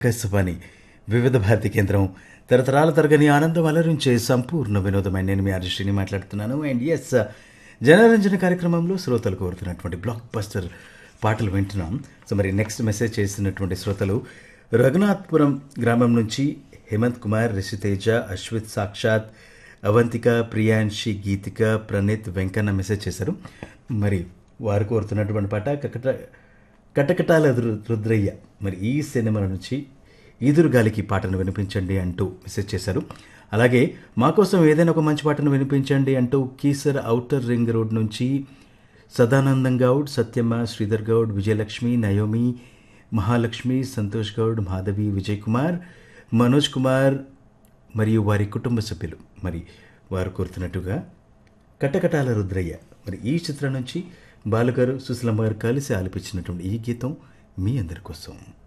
ఆకాశవాణి వివిధ భారతి కేంద్రం తరతరాల తరగని ఆనందం అలరించే సంపూర్ణ వినోదమైన నేను మీ ఆర్జశ్రీని మాట్లాడుతున్నాను అండ్ ఎస్ జనరంజన కార్యక్రమంలో శ్రోతలు కోరుతున్నటువంటి బ్లాక్ బస్టర్ పాటలు వింటున్నాం సో మరి నెక్స్ట్ మెసేజ్ చేసినటువంటి శ్రోతలు రఘునాథ్పురం గ్రామం నుంచి హేమంత్ కుమార్ రిషితేజ అశ్విత్ సాక్షాత్ అవంతిక ప్రియాంశి గీతిక ప్రణీత్ వెంకన్న మెసేజ్ చేశారు మరి వారు కోరుతున్నటువంటి పాట కకట కటకటాల రు- రుద్రయ్య మరి ఈ సినిమా నుంచి ఈదురుగాలికి పాటను వినిపించండి అంటూ మెసేజ్ చేశారు అలాగే మా కోసం ఏదైనా ఒక మంచి పాటను వినిపించండి అంటూ కీసర్ ఔటర్ రింగ్ రోడ్ నుంచి సదానందం గౌడ్ సత్యమ్మ శ్రీధర్ గౌడ్ విజయలక్ష్మి నయోమి మహాలక్ష్మి సంతోష్ గౌడ్ మాధవి విజయ్ కుమార్ మనోజ్ కుమార్ మరియు వారి కుటుంబ సభ్యులు మరి వారు కోరుతున్నట్టుగా కటకటాల రుద్రయ్య మరి ఈ చిత్రం నుంచి బాలుగారు సుశీలమ్మ గారు కలిసి ఆలపించినటువంటి ఈ గీతం మీ అందరి కోసం